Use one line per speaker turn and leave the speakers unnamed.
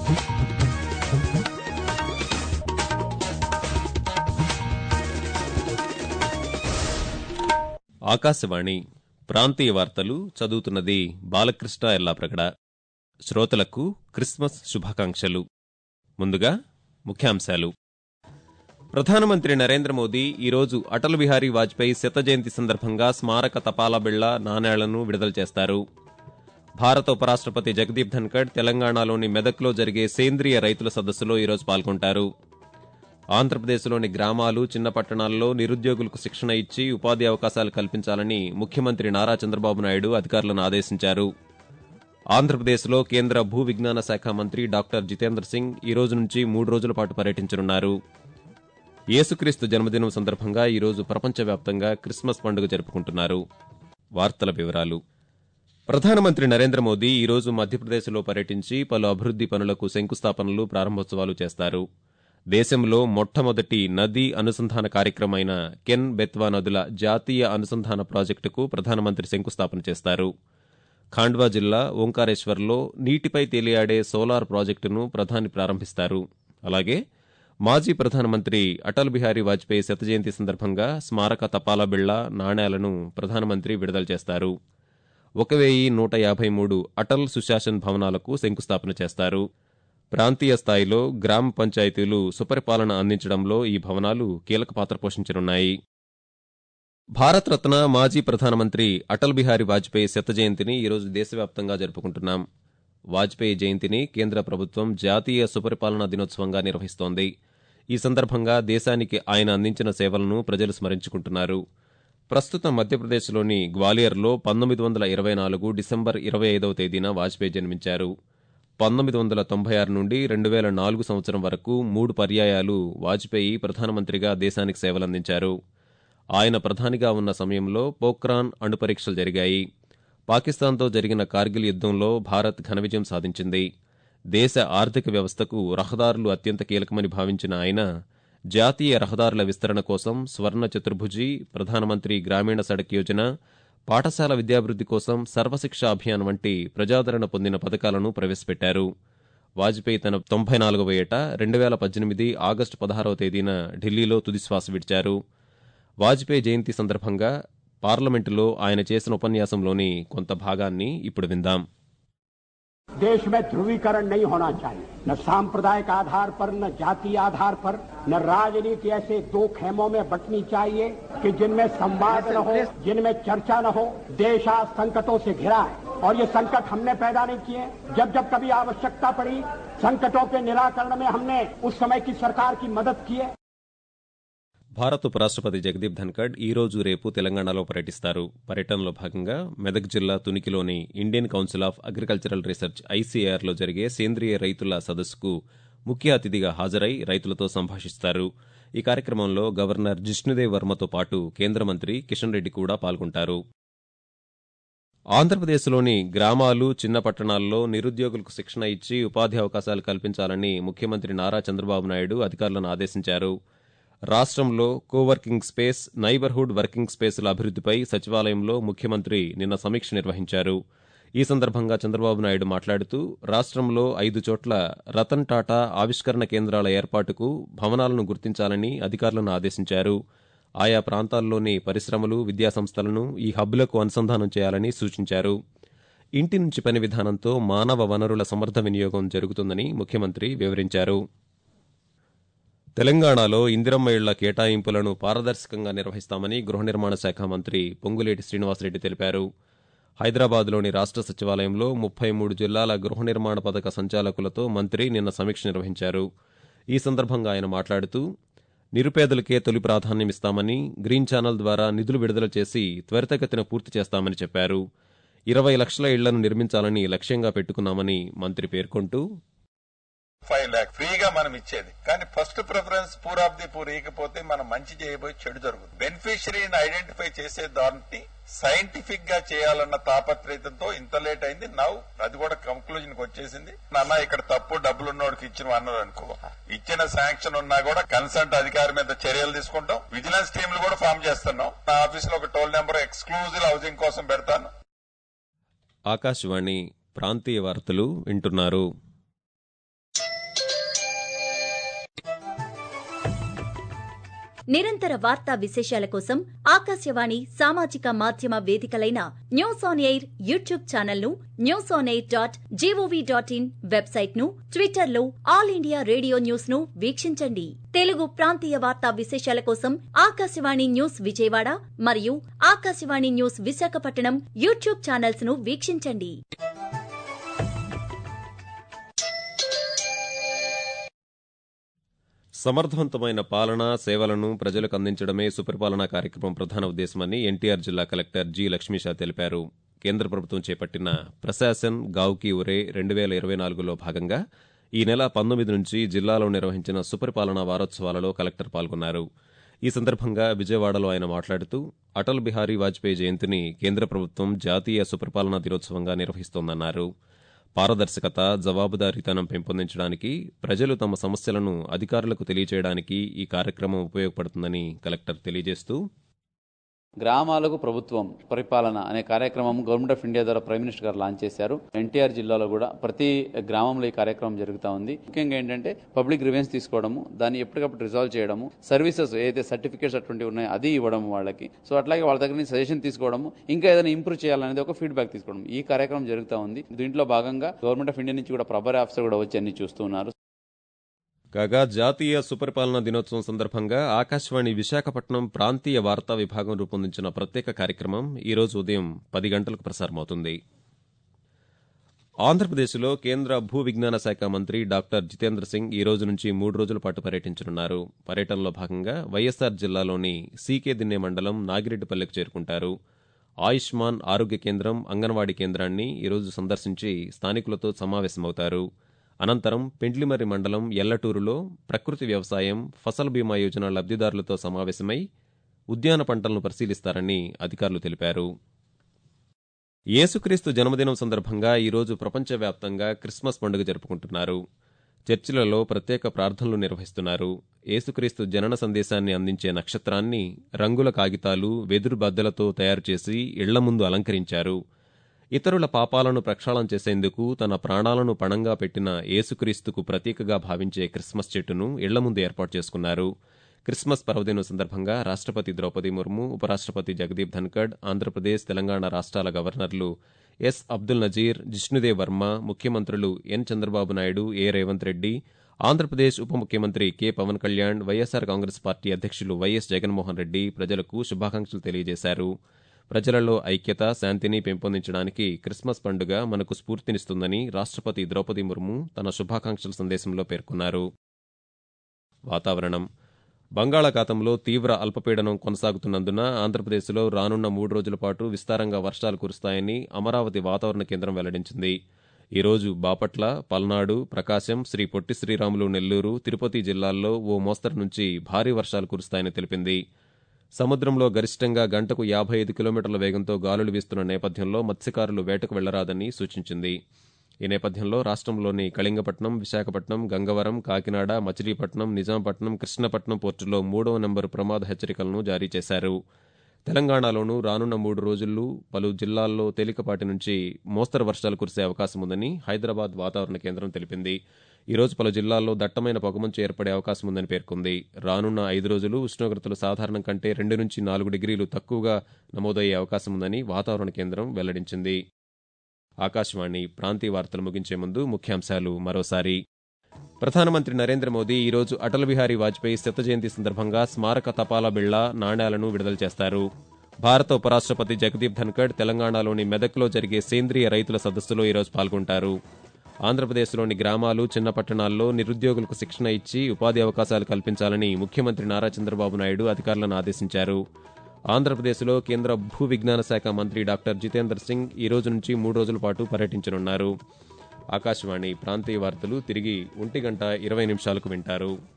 ఆకాశవాణి ప్రాంతీయ వార్తలు చదువుతున్నది బాలకృష్ణ ఎల్లాప్రగడ శ్రోతలకు క్రిస్మస్ శుభాకాంక్షలు ముందుగా ముఖ్యాంశాలు ప్రధానమంత్రి నరేంద్ర మోదీ ఈరోజు అటల్ బిహారీ వాజ్పేయి శత జయంతి సందర్భంగా స్మారక తపాలా బిళ్ల నాణేళ్లను విడుదల చేస్తారు భారత ఉపరాష్ట్రపతి జగదీప్ ధన్కడ్ తెలంగాణలోని మెదక్లో జరిగే సేంద్రియ రైతుల సదస్సులో ఈరోజు పాల్గొంటారు ఆంధ్రప్రదేశ్లోని గ్రామాలు చిన్న పట్టణాల్లో నిరుద్యోగులకు శిక్షణ ఇచ్చి ఉపాధి అవకాశాలు కల్పించాలని ముఖ్యమంత్రి నారా చంద్రబాబు నాయుడు అధికారులను ఆదేశించారు ఆంధ్రప్రదేశ్లో కేంద్ర భూ విజ్ఞాన శాఖ మంత్రి డాక్టర్ జితేంద్ర సింగ్ ఈ రోజు నుంచి మూడు రోజుల పాటు పర్యటించనున్నారు యేసుక్రీస్తు జన్మదినం సందర్భంగా ఈరోజు ప్రపంచవ్యాప్తంగా క్రిస్మస్ పండుగ జరుపుకుంటున్నారు వార్తల వివరాలు ప్రధానమంత్రి నరేంద్ర మోదీ ఈరోజు మధ్యప్రదేశ్లో పర్యటించి పలు అభివృద్ది పనులకు శంకుస్థాపనలు ప్రారంభోత్సవాలు చేస్తారు దేశంలో మొట్టమొదటి నదీ అనుసంధాన కార్యక్రమమైన కెన్ బెత్వా నదుల జాతీయ అనుసంధాన ప్రాజెక్టుకు ప్రధానమంత్రి శంకుస్థాపన చేస్తారు ఖాండ్వా జిల్లా ఓంకారేశ్వర్లో నీటిపై తేలియాడే సోలార్ ప్రాజెక్టును ప్రధాని ప్రారంభిస్తారు అలాగే మాజీ ప్రధానమంత్రి అటల్ బిహారీ వాజ్పేయి శత జయంతి సందర్భంగా స్మారక తపాలా బిళ్ల నాణేలను ప్రధానమంత్రి విడుదల చేస్తారు ఒక వెయ్యి నూట యాభై మూడు అటల్ సుశాసన్ భవనాలకు శంకుస్థాపన చేస్తారు ప్రాంతీయ స్థాయిలో గ్రామ పంచాయతీలు సుపరిపాలన అందించడంలో ఈ భవనాలు కీలక పాత్ర పోషించనున్నాయి భారత్ రత్న మాజీ ప్రధానమంత్రి అటల్ బిహారీ వాజ్పేయి శత జయంతిని ఈరోజు దేశవ్యాప్తంగా జరుపుకుంటున్నాం వాజ్పేయి జయంతిని కేంద్ర ప్రభుత్వం జాతీయ సుపరిపాలనా దినోత్సవంగా నిర్వహిస్తోంది ఈ సందర్భంగా దేశానికి ఆయన అందించిన సేవలను ప్రజలు స్మరించుకుంటున్నారు ప్రస్తుతం మధ్యప్రదేశ్లోని గ్వాలియర్లో పంతొమ్మిది వందల ఇరవై నాలుగు డిసెంబర్ ఇరవై ఐదవ తేదీన వాజ్పేయి జన్మించారు పంతొమ్మిది వందల తొంభై ఆరు నుండి రెండు వేల నాలుగు సంవత్సరం వరకు మూడు పర్యాయాలు వాజ్పేయి ప్రధానమంత్రిగా దేశానికి సేవలందించారు ఆయన ప్రధానిగా ఉన్న సమయంలో పోఖ్రాన్ అణు పరీక్షలు జరిగాయి పాకిస్తాన్తో జరిగిన కార్గిల్ యుద్దంలో భారత్ ఘన విజయం సాధించింది దేశ ఆర్థిక వ్యవస్థకు రహదారులు అత్యంత కీలకమని భావించిన ఆయన జాతీయ రహదారుల విస్తరణ కోసం స్వర్ణ చతుర్భుజి ప్రధానమంత్రి గ్రామీణ సడక్ యోజన పాఠశాల విద్యాభివృద్ధి కోసం సర్వశిక్ష అభియాన్ వంటి ప్రజాదరణ పొందిన పథకాలను ప్రవేశపెట్టారు వాజ్పేయి తన తొంభై నాలుగవ ఏట రెండు వేల పద్దెనిమిది ఆగస్టు పదహారవ తేదీన ఢిల్లీలో తుదిశ్వాస విడిచారు వాజ్పేయి జయంతి సందర్భంగా పార్లమెంటులో ఆయన చేసిన ఉపన్యాసంలోని కొంత భాగాన్ని ఇప్పుడు విందాం
देश में ध्रुवीकरण नहीं होना चाहिए न सांप्रदायिक आधार पर न जाति आधार पर न राजनीति ऐसे दो खेमों में बंटनी चाहिए कि जिनमें संवाद न हो जिनमें चर्चा न हो देश आज संकटों से घिरा है और ये संकट हमने पैदा नहीं किए जब जब कभी आवश्यकता पड़ी संकटों के निराकरण में हमने उस समय की सरकार की मदद की है
భారత ఉపరాష్ట్రపతి జగదీప్ ధన్కడ్ ఈ రోజు రేపు తెలంగాణలో పర్యటిస్తారు పర్యటనలో భాగంగా మెదక్ జిల్లా తునికిలోని Indian council of agricultural research ఐసీఆర్లో జరిగే సేంద్రియ రైతుల సదస్సుకు ముఖ్య అతిథిగా హాజరై రైతులతో సంభాషిస్తారు ఈ కార్యక్రమంలో గవర్నర్ జిష్ణుదేవ్ వర్మతో పాటు కేంద్ర మంత్రి కిషన్ రెడ్డి కూడా పాల్గొంటారు ఆంధ్రప్రదేశ్లోని గ్రామాలు చిన్న పట్టణాల్లో నిరుద్యోగులకు శిక్షణ ఇచ్చి ఉపాధి అవకాశాలు కల్పించాలని ముఖ్యమంత్రి నారా చంద్రబాబు నాయుడు అధికారులను ఆదేశించారు రాష్ట్రంలో కోవర్కింగ్ స్పేస్ నైబర్హుడ్ వర్కింగ్ స్పేసుల అభివృద్దిపై సచివాలయంలో ముఖ్యమంత్రి నిన్న సమీక్ష నిర్వహించారు ఈ సందర్భంగా చంద్రబాబు నాయుడు మాట్లాడుతూ రాష్ట్రంలో ఐదు చోట్ల రతన్ టాటా ఆవిష్కరణ కేంద్రాల ఏర్పాటుకు భవనాలను గుర్తించాలని అధికారులను ఆదేశించారు ఆయా ప్రాంతాల్లోని పరిశ్రమలు విద్యాసంస్థలను ఈ హబ్లకు అనుసంధానం చేయాలని సూచించారు ఇంటి నుంచి పని విధానంతో మానవ వనరుల సమర్థ వినియోగం జరుగుతుందని ముఖ్యమంత్రి వివరించారు తెలంగాణలో ఇందిరమ్మ ఇళ్ల కేటాయింపులను పారదర్శకంగా నిర్వహిస్తామని గృహ నిర్మాణ శాఖ మంత్రి పొంగులేటి శ్రీనివాసరెడ్డి తెలిపారు హైదరాబాద్లోని రాష్ట్ర సచివాలయంలో ముప్పై మూడు జిల్లాల గృహ నిర్మాణ పథక సంచాలకులతో మంత్రి నిన్న సమీక్ష నిర్వహించారు ఈ సందర్భంగా ఆయన మాట్లాడుతూ నిరుపేదలకే తొలి ప్రాధాన్యమిస్తామని గ్రీన్ ఛానల్ ద్వారా నిధులు విడుదల చేసి త్వరితగతిన పూర్తి చేస్తామని చెప్పారు ఇరవై లక్షల ఇళ్లను నిర్మించాలని లక్ష్యంగా పెట్టుకున్నామని మంత్రి పేర్కొంటూ
ఫైవ్ ల్యాక్ ఫ్రీగా మనం ఇచ్చేది కానీ first preference poor of the poor ఇకపోతే మనం మంచి చేయబోయి చెడు జరుగుతుంది బెనిఫిషరీని ఐడెంటిఫై చేసే దాన్ని సైంటిఫిక్ గా చేయాలన్న తాపత్రయంతో ఇంత లేట్ అయింది నవ్వు అది కూడా కంక్లూజన్ కి వచ్చేసింది నాన్న ఇక్కడ తప్పు డబ్బులు ఉన్నోడికి ఇచ్చిన అన్నారు అనుకో ఇచ్చిన శాంక్షన్ ఉన్నా కూడా కన్సల్ట్ అధికారి మీద చర్యలు తీసుకుంటాం విజిలెన్స్ టీంలు కూడా ఫామ్ చేస్తున్నాం నా ఆఫీస్ లో ఒక టోల్ నెంబర్ ఎక్స్క్లూజివ్ హౌసింగ్ కోసం పెడతాను
ఆకాశవాణి ప్రాంతీయ వార్తలు వింటున్నారు
నిరంతర వార్తా విశేషాల కోసం ఆకాశవాణి సామాజిక మాధ్యమ వేదికలైన news on air YouTube channel ను news on air dot G O V dot in website ను ట్విట్టర్ లో ఆల్ ఇండియా రేడియో న్యూస్ ను వీక్షించండి తెలుగు ప్రాంతీయ వార్తా విశేషాల కోసం ఆకాశవాణి న్యూస్ విజయవాడ మరియు Akashvani news Visakhapatnam YouTube channels ను వీక్షించండి
సమర్థవంతమైన పాలన సేవలను ప్రజలకు అందించడమే సుపరిపాలనా కార్యక్రమం ప్రధాన ఉద్దేశమని ఎన్టీఆర్ జిల్లా కలెక్టర్ జి లక్ష్మీషా తెలిపారు కేంద్ర ప్రభుత్వం చేపట్టిన ప్రశాసన్ గావ్కి ఒరే రెండు వేల ఇరవై నాలుగులో భాగంగా ఈ నెల పంతొమ్మిది నుంచి జిల్లాలో నిర్వహించిన సుపరిపాలనా వారోత్సవాలలో కలెక్టర్ పాల్గొన్నారు ఈ సందర్భంగా విజయవాడలో ఆయన మాట్లాడుతూ అటల్ బిహారీ వాజ్పేయి జయంతిని కేంద్ర ప్రభుత్వం జాతీయ సుపరిపాలనా దినోత్సవంగా నిర్వహిస్తోందన్నారు పారదర్శకత జవాబుదారీతనం పెంపొందించడానికి ప్రజలు తమ సమస్యలను అధికారులకు తెలియజేయడానికి ఈ కార్యక్రమం ఉపయోగపడుతుందని కలెక్టర్ తెలియజేస్తూ
గ్రామాలకు ప్రభుత్వం పరిపాలన అనే కార్యక్రమం గవర్నమెంట్ ఆఫ్ ఇండియా ద్వారా ప్రైమ్ మినిస్టర్ గారు లాంచ్ చేశారు ఎన్టీఆర్ జిల్లాలో కూడా ప్రతి గ్రామంలో ఈ కార్యక్రమం జరుగుతూ ఉంది ముఖ్యంగా ఏంటంటే పబ్లిక్ రివెన్స్ తీసుకోవడము దాన్ని ఎప్పటికప్పుడు రిజాల్వ్ చేయడము సర్వీసెస్ ఏదైతే సర్టిఫికేట్స్ అటువంటివి ఉన్నాయో అది ఇవ్వడం వాళ్ళకి సో అట్లాగే వాళ్ళ దగ్గర నుంచి సజెషన్ తీసుకోవడము ఇంకా ఏదైనా ఇంప్రూవ్ చేయాలనేది ఒక ఫీడ్బ్యాక్ తీసుకోవడం ఈ కార్యక్రమం జరుగుతూ ఉంది దీంట్లో భాగంగా గవర్నమెంట్ ఆఫ్ ఇండియా నుంచి కూడా ప్రభారీ ఆఫీసర్ కూడా వచ్చి అన్ని చూస్తున్నారు
కాగా జాతీయ సుపరిపాలన దినోత్సవం సందర్భంగా ఆకాశవాణి విశాఖపట్నం ప్రాంతీయ వార్తా విభాగం రూపొందించిన ప్రత్యేక కార్యక్రమం ఈ రోజు ఉదయం పది గంటలకు ప్రసారమవుతుంది ఆంధ్రప్రదేశ్లో కేంద్ర భూ విజ్ఞాన శాఖ మంత్రి డాక్టర్ జితేంద్ర సింగ్ ఈ రోజు నుంచి మూడు రోజుల పాటు పర్యటించనున్నారు పర్యటనలో భాగంగా వైఎస్సార్ జిల్లాలోని సీకే దిన్నే మండలం నాగిరెడ్డిపల్లెకు చేరుకుంటారు ఆయుష్మాన్ ఆరోగ్య కేంద్రం అంగన్వాడీ కేంద్రాన్ని ఈరోజు సందర్శించి స్థానికులతో సమావేశమవుతారు అనంతరం పెండ్లిమర్రి మండలం ఎల్లటూరులో ప్రకృతి వ్యవసాయం ఫసల్ బీమా యోజన లబ్దిదారులతో సమావేశమై ఉద్యాన పంటలను పరిశీలిస్తారని అధికారులు తెలిపారు యేసుక్రీస్తు జన్మదినం సందర్భంగా ఈరోజు ప్రపంచవ్యాప్తంగా క్రిస్మస్ పండుగ జరుపుకుంటున్నారు చర్చిలలో ప్రత్యేక ప్రార్థనలు నిర్వహిస్తున్నారు యేసుక్రీస్తు జనన సందేశాన్ని అందించే నక్షత్రాన్ని రంగుల కాగితాలు వెదురు బద్దలతో తయారు చేసి ఇళ్ల ముందు అలంకరించారు ఇతరుల పాపాలను ప్రక్షాళన చేసేందుకు తన ప్రాణాలను పణంగా పెట్టిన యేసుక్రీస్తుకు ప్రతీకగా భావించే క్రిస్మస్ చెట్టును ఇళ్ల ముందు ఏర్పాటు చేసుకున్నారు క్రిస్మస్ పర్వదినం సందర్భంగా రాష్ట్రపతి ద్రౌపది ముర్ము ఉపరాష్ట్రపతి జగదీప్ ధన్కడ్ ఆంధ్రప్రదేశ్ తెలంగాణ రాష్ట్రాల గవర్నర్లు ఎస్ అబ్దుల్ నజీర్ జిష్ణుదేవ్ వర్మ ముఖ్యమంత్రులు ఎన్ చంద్రబాబు నాయుడు ఏ రేవంత్ రెడ్డి ఆంధ్రప్రదేశ్ ఉప ముఖ్యమంత్రి K Pawan Kalyan YSR Congress party అధ్యక్షులు వైఎస్ జగన్మోహన్ రెడ్డి ప్రజలకు శుభాకాంక్షలు తెలియజేశారు ప్రజలలో ఐక్యత శాంతిని పెంపొందించడానికి క్రిస్మస్ పండుగ మనకు స్ఫూర్తినిస్తుందని రాష్ట్రపతి ద్రౌపది ముర్ము తన శుభాకాంక్షల సందేశంలో పేర్కొన్నారు వాతావరణం బంగాళాఖాతంలో తీవ్ర అల్పపీడనం కొనసాగుతున్నందున ఆంధ్రప్రదేశ్లో రానున్న మూడు రోజుల పాటు విస్తారంగా వర్షాలు కురుస్తాయని అమరావతి వాతావరణ కేంద్రం వెల్లడించింది ఈ రోజు బాపట్ల పల్నాడు ప్రకాశం శ్రీ పొట్టి శ్రీరాములు నెల్లూరు తిరుపతి జిల్లాల్లో ఓ మోస్తరు నుంచి భారీ వర్షాలు కురుస్తాయని తెలిపింది సముద్రంలో గరిష్టంగా గంటకు యాభై ఐదు కిలోమీటర్ల వేగంతో గాలులు వీస్తున్న నేపథ్యంలో మత్స్యకారులు వేటకు వెళ్లరాదని సూచించింది ఈ నేపథ్యంలో రాష్ట్రంలోని కళింగపట్నం విశాఖపట్నం గంగవరం కాకినాడ మచిలీపట్నం నిజాంపట్నం కృష్ణపట్నం పోర్టులో మూడవ నెంబరు ప్రమాద హెచ్చరికలను జారీ చేశారు తెలంగాణలోనూ రానున్న మూడు రోజుల్లో పలు జిల్లాల్లో తేలికపాటి నుంచి మోస్తరు వర్షాలు కురిసే అవకాశం ఉందని హైదరాబాద్ వాతావరణ కేంద్రం తెలిపింది ఈ రోజు పలు జిల్లాల్లో దట్టమైన పొగమంచు ఏర్పడే అవకాశం ఉందని పేర్కొంది రానున్న ఐదు రోజులు ఉష్ణోగ్రతలు సాధారణం కంటే రెండు నుంచి నాలుగు డిగ్రీలు తక్కువగా నమోదయ్యే అవకాశం ఉందని వాతావరణ కేంద్రం వెల్లడించింది ఆకాశవాణి ప్రాంతీయ వార్తలు ముగించే ముందు ముఖ్యాంశాలు మరోసారి ప్రధానమంత్రి నరేంద్ర మోదీ ఈరోజు అటల్ బిహారీ వాజ్పేయి శత జయంతి సందర్భంగా స్మారక తపాలా బిళ్ల నాణ్యాలను విడుదల చేస్తారు భారత ఉపరాష్ట్రపతి జగదీప్ ధన్కడ్ తెలంగాణలోని మెదక్లో జరిగే సేంద్రియ రైతుల సదస్సులో ఈరోజు పాల్గొంటారు ఆంధ్రప్రదేశ్లోని గ్రామాలు చిన్న పట్టణాల్లో నిరుద్యోగులకు శిక్షణ ఇచ్చి ఉపాధి అవకాశాలు కల్పించాలని ముఖ్యమంత్రి నారా చంద్రబాబు నాయుడు అధికారులను ఆదేశించారు ఆంధ్రప్రదేశ్లో కేంద్ర భూ విజ్ఞాన శాఖ మంత్రి డాక్టర్ జితేందర్ సింగ్ ఈ రోజు నుంచి మూడు రోజుల పాటు పర్యటించనున్నారు ఆకాశవాణి ప్రాంతీయ వార్తలు తిరిగి ఒంటి గంట ఇరవై నిమిషాలకు వింటారు